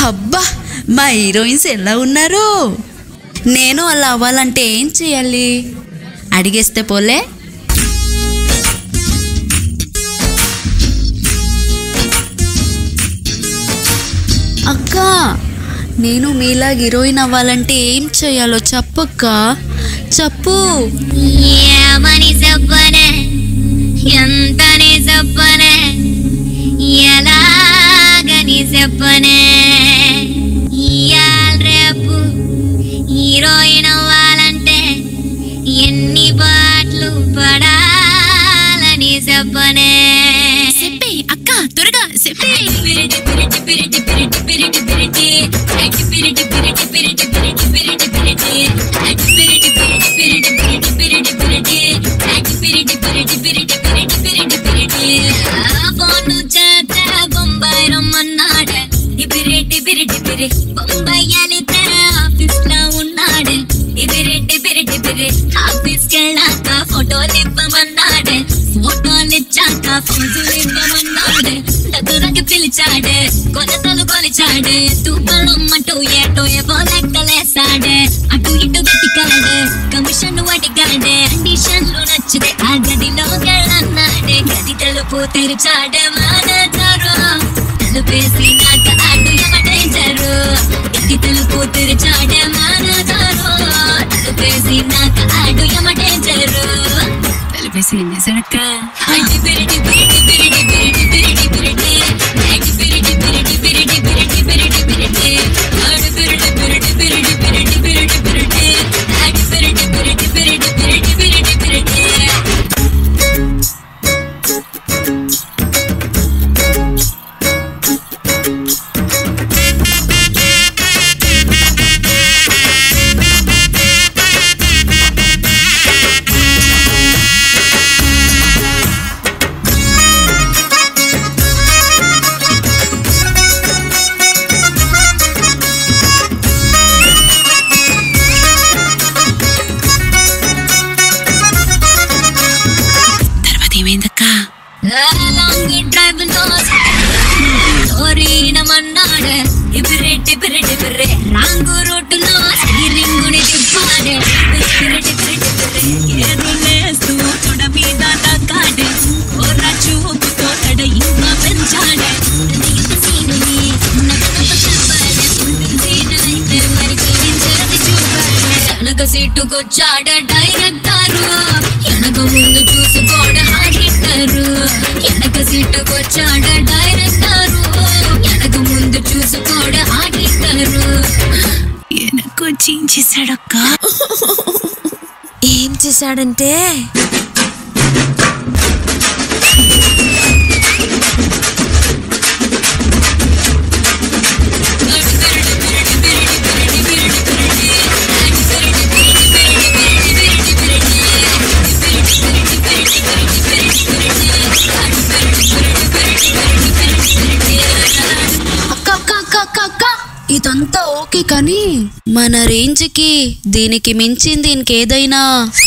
అబ్బా మా హీరోయిన్స్ ఎలా ఉన్నారు నేను అలా అవ్వాలంటే ఏం చేయాలి అడిగేస్తే పోలే అక్క నేను మీలా హీరోయిన్ అవ్వాలంటే ఏం చేయాలో చెప్పక్క చెప్పు ఏమని చెప్పనే ఎంతని చెప్పనే ఎలాగని చెప్పనే ఇయాల రేపు హీరోయిన్ అవ్వాలంటే ఎన్ని పాటలు పడాలని చెప్పనే చెప్పే అక్క త్వరగా చెప్పే ఫోను చేస్తే బొంబాయి రమ్మన్నాడు ఇబిరెడ్డి బిరిటి బిరి బొంబాయి వెళితే ఆఫీస్ లో ఉన్నాడు ఇబిరెడ్డి బిరిటి బిరి ఆఫీస్ కెళ్ళాక ఫోటోలు ఇవ్వమన్నాడు ఫోటోలు ఇచ్చాక ఫోజులు ఇవ్వమన్నాడు దగ్గరకి పిలిచాడు కొలతలు కొలిచాడు తూపలమ్మంటూ ఏటో ఏవో లెక్కలేసాడు అటు ఇటు వెతికాడు కమిషన్ అడిగాడు కండిషన్లు నచ్చితే ఆ గదిలో వెళ్ళన్నాడు గది తలుపు తెరిచాడు మానేశారు తలుపేసి నాకు అడ్డు ఎమటేశారు గది తలుపు తెరిచాడు మానేశారు తలుపేసి నాకు అడ్డు ఎమటేశారు తెలిపేసి ఏం చేశాడక్క అడ్డు బిరిడి బిరిడి బిరిడి బిరిడి బిరిడి బిరిడి అడ్డు బిరిడి బిరిడి బిరిడి బిరిడి బిరిడి బిరిడి అడ్డు బిరిడి బిరిడి బిరిడి బిరిడి బిరిడి బిరిడి అడ్డు బిరిడి బిరిడి బిరిడి బిరిడి బిరిడి బిరిడి తర్వాత ఏమైందక్క లాంగ్ డ్రైవ్ లో తోరీనమన్నాడు ఇబిరెడ్డి బిరెడ్డి బిర్రె రాంగు రోడ్డులో స్టీరింగుని తిప్పాడు బిరెడ్డి బిరెడ్డి బిర్రె ఏరులేస్తూ తొడ మీద తగ్గాడు ఓర చూపుతో తడ ఇంకా పెంచాడు ఇంత సీనుని నగనగ చెప్పాడు సీనైతే మరి గురించేది చూపాడు వెనక సీటుకొచ్చాడు డైరెక్టారు వెనక ముందు చూసుకోడు హాడిట్టారు వెనక సీటుకొచ్చాడు డైరెక్టారు వెనక ముందు చూసుకోడు హాడిట్టారు వెనకొచ్చి ఏం చేశాడక్క ఏం చేశాడంటే అక్క అక్క అక్క అక్క అక్క ఇదంతా ఓకే కానీ మన రేంజ్కి దీనికి మించింది ఇంకేదైనా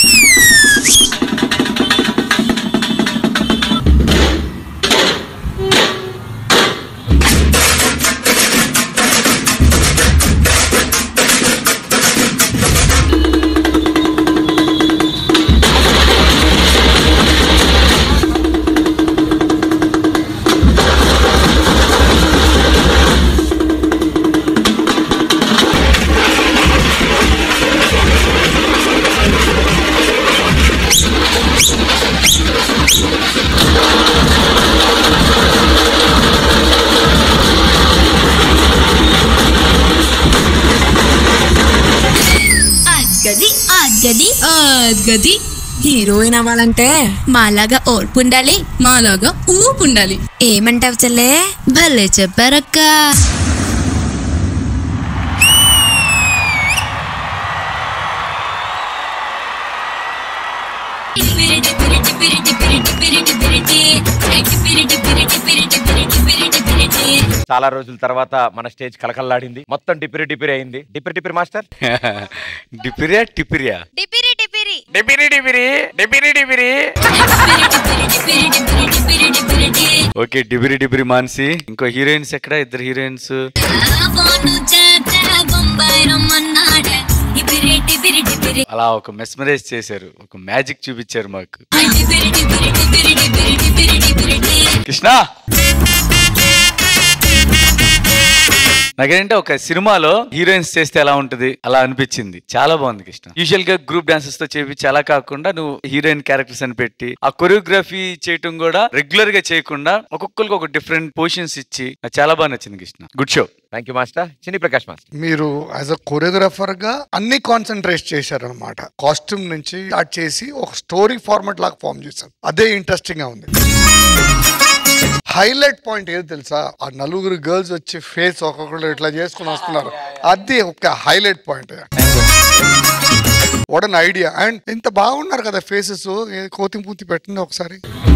గది ఆ గది ఆ గది హీరోయిన్ అవ్వాలంటే మాలాగా ఓర్పు ఉండాలి మాలాగా ఊపు ఉండాలి ఏమంటావు చెల్లే భలే చెప్పారక్క చాలా రోజుల తర్వాత మన స్టేజ్ కలకల్లాడింది మొత్తం డిపిరి డిపిరి అయింది డిపిరి డిపిరి మాస్టర్ డిపిరియా టిపిరియా డిపిరి డిపిరి డిపిరి డిపిరి డిపిరి డిపిరి ఓకే డిబిరి డిబిరి మాన్సి ఇంకో హీరోయిన్స్ ఎక్కడ ఇద్దరు హీరోయిన్స్ ఫోను చేస్తే బొంబాయి రమ్మన్నాడే డిపిరి డిపిరి డిపిరి అలా ఒక మెస్మరైజ్ చేశారు ఒక మ్యాజిక్ చూపించారు మాకు డిపిరి డిపిరి డిపిరి డిపిరి డిపిరి డిపిరి కృష్ణ నాకేంటంటే ఒక సినిమాలో హీరోయిన్స్ చేస్తే ఎలా ఉంటది అలా అనిపించింది చాలా బాగుంది కృష్ణ యూజువల్ గా గ్రూప్ డాన్సెస్ తో చేపించి అలా కాకుండా నువ్వు హీరోయిన్ క్యారెక్టర్స్ అని పెట్టి ఆ కొరియోగ్రఫీ చేయటం కూడా రెగ్యులర్ గా చేయకుండా ఒక్కొక్కరికి ఒక డిఫరెంట్ పొజిషన్స్ ఇచ్చి నాకు చాలా బాగా నచ్చింది Krishna good show thank you master Chinni Prakash master మీరు యాజ్ అ కొరియోగ్రాఫర్ గా అన్ని కాన్సన్ట్రేట్ చేశారనమాట కాస్ట్యూమ్ నుంచి స్టార్ట్ చేసి ఒక స్టోరీ ఫార్మాట్ లాగా ఫామ్ చేశారు అదే ఇంట్రెస్టింగ్ గా ఉంది హైలైట్ పాయింట్ ఏది తెలుసా ఆ నలుగురు గర్ల్స్ వచ్చి ఫేస్ ఒక్కొక్కరు ఇట్లా చేసుకుని వస్తున్నారు అది ఒక highlight point what an idea and ఇంత బాగున్నారు కదా ఫేసెస్ కోతి పూతి పెట్టండి ఒకసారి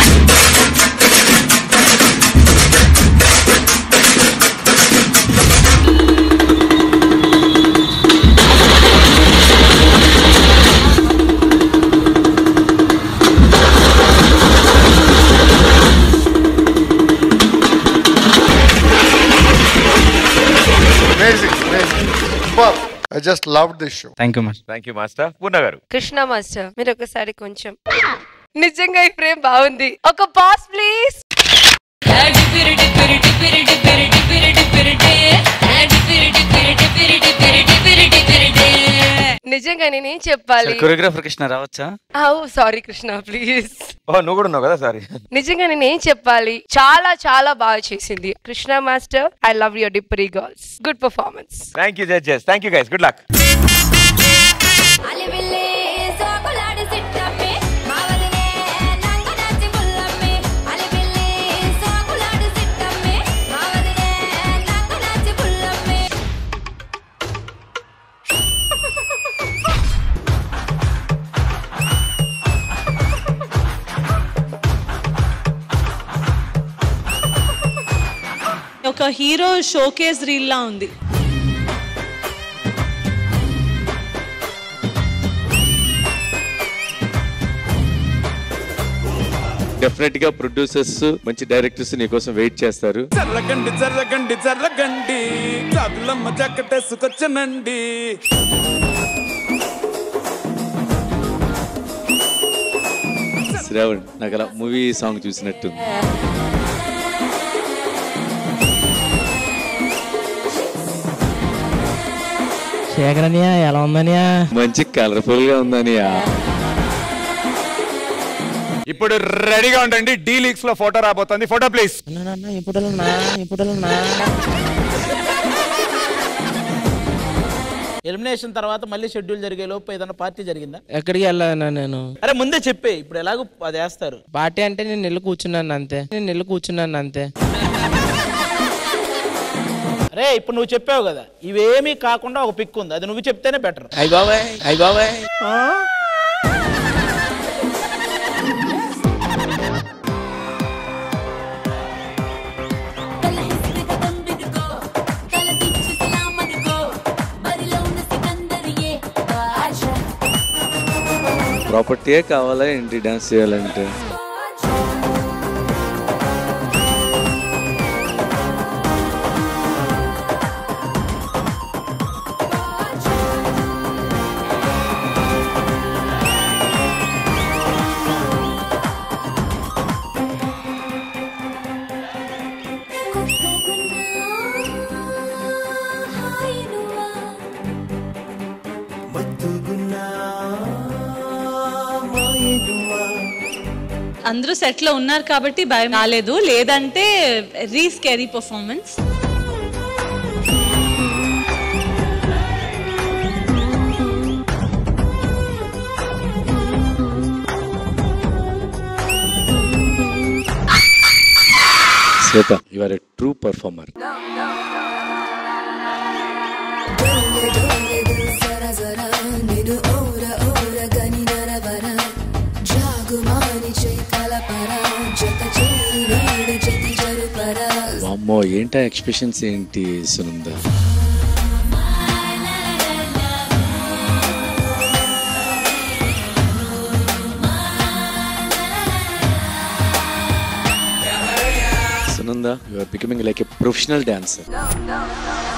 amazing amazing I just love this show thank you much thank you master Purna garu Krishna master మీరు ఒకసారి కొంచెం నిజంగా ఈ ఫ్రేమ్ బాగుంది ఒక పాస్ ప్లీజ్ డిపిరి డిపిరి డిపిరి డిపిరి డిపిరి డిపిరి డిపిరి డిపిరి డిపిరి డిపిరి డిపిరి డిపిరి నిజంగా నేనేం చెప్పాలి కొరియోగ్రాఫర్ కృష్ణ రావచ్చా అవు సారీ కృష్ణ ప్లీజ్ ఓ నువ్వు కూడా ఉన్నావు కదా సారీ నిజంగా నేను ఏం చెప్పాలి చాలా చాలా బాగా చేసింది Krishna master I love your డిప్పరీ girls good performance thank you judges thank you guys good luck అలివిల్లే సోకులాడి సిట్టమ్మే మావదినే నంగ నాచి పుల్లమ్మే అలివిల్లే సోకులాడి సిట్టమ్మే మావదినే నంగ నాచి పుల్లమ్మే ఒక హీరో షోకేస్ రీల్ లా ఉంది డెఫినెట్ గా ప్రొడ్యూసర్స్ మంచి డైరెక్టర్స్ నీ కోసం వెయిట్ చేస్తారు జర్రగండి జర్రగండి జర్రగండి జాబిలమ్మ జక్కటేసుకొచ్చనండి శ్రావణ్ నాకు అలా మూవీ సాంగ్ చూసినట్టు శేఖరనియా ఎలా ఉందనియా మంచి కలర్ఫుల్ గా ఉందని ఇప్పుడు రెడీగా ఉండండి డీ లీగ్స్ లో ఫోటో రాబోతుంది ఫోటో ప్లీజ్ ఇప్పుడన్నా ఇప్పుడన్నా ఎలిమినేషన్ తర్వాత మళ్ళీ షెడ్యూల్ జరిగే లోపు ఏదైనా పార్టీ జరిగిందా ఎక్కడికి వెళ్ళానా నేను అరే ముందే చెప్పే ఇప్పుడు ఎలాగో అది వేస్తారు పార్టీ అంటే నేను వెళ్ళి కూర్చున్నాను అంతే నేను వెళ్ళి కూర్చున్నాను అంతే అరే ఇప్పుడు నువ్వు చెప్పావు కదా ఇవేమీ కాకుండా ఒక పిక్ ఉంది అది నువ్వు చెప్తేనే బెటర్ అయ్య బాబాయ్ అయ్య బాబాయ్ తల హిస్ట్రీ తంబిడుకో తల దించి సలామనుకో బరిలో ఉన్న సికందరియే బాషా ప్రాపర్టీయే కావాలా ఏంటి డాన్స్ చేయాలంటే అందరూ సెట్ లో ఉన్నారు కాబట్టి భయం రాలేదు లేదంటే very scary performance Shweta you are a true performer జరా జరా నిన్ను ఓర ఓర గని నరవర జాగుమాని చేయి కలపర జత చేరి నేడు జతి జరుపర వామ్మో అమ్మో ఏంటా ఎక్స్ప్రెషన్స్ ఏంటి Sunanda Sunanda you are becoming like a professional dancer